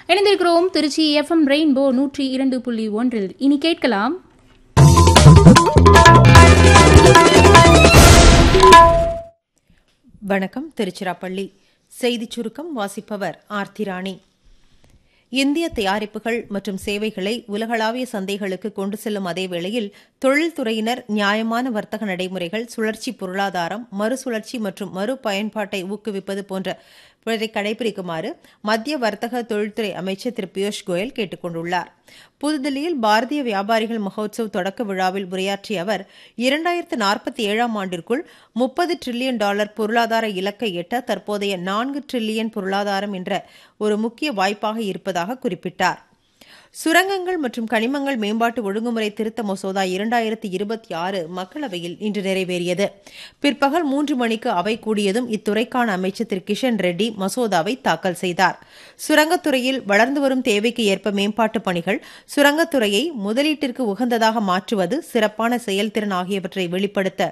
இணைந்திருக்கிறோம் Trichy FM rainbow நூற்றி இரண்டு புள்ளி ஒன்றில் இனி கேட்கலாம் வணக்கம் திருச்சிராப்பள்ளி செய்திச் சுருக்கம் வாசிப்பவர் ஆர்த்திராணி இந்திய தயாரிப்புகள் மற்றும் சேவைகளை உலகளாவிய சந்தைகளுக்கு கொண்டு செல்லும் அதே வேளையில் தொழில்துறையினர் நியாயமான வர்த்தக நடைமுறைகள் சுழற்சி பொருளாதாரம் மறுசுழற்சி மற்றும் மறுபயன்பாட்டை ஊக்குவிப்பது போன்றவற்றை கடைபிடிக்குமாறு மத்திய வர்த்தக தொழில்துறை அமைச்சர் திரு பியூஷ் கோயல் கேட்டுக் கொண்டுள்ளார் புதுதில்லியில் பாரதிய வியாபாரிகள் மகோத்சவ் தொடக்க விழாவில் உரையாற்றிய அவர் இரண்டாயிரத்து நாற்பத்தி ஏழாம் ஆண்டிற்குள் முப்பது டிரில்லியன் டாலர் பொருளாதார இலக்கை எட்ட தற்போதைய நான்கு டிரில்லியன் பொருளாதாரம் என்ற ஒரு முக்கிய வாய்ப்பாக இருப்பதாக குறிப்பிட்டார் சுரங்கங்கள் மற்றும் கனிமங்கள் மேம்பாட்டு ஒழுங்குமுறை திருத்த மசோதா இரண்டாயிரத்தி இருபத்தி ஆறு மக்களவையில் இன்று நிறைவேறியது பிற்பகல் மூன்று மணிக்கு அவை கூடியதும் இத்துறைக்கான அமைச்சர் திரு கிஷன் ரெட்டி மசோதாவை தாக்கல் செய்தார் சுரங்கத்துறையில் வளர்ந்து வரும் தேவைக்கு ஏற்ப மேம்பாட்டு பணிகள் சுரங்கத்துறையை முதலீட்டிற்கு உகந்ததாக மாற்றுவது சிறப்பான செயல்திறன் ஆகியவற்றை வெளிப்படுத்த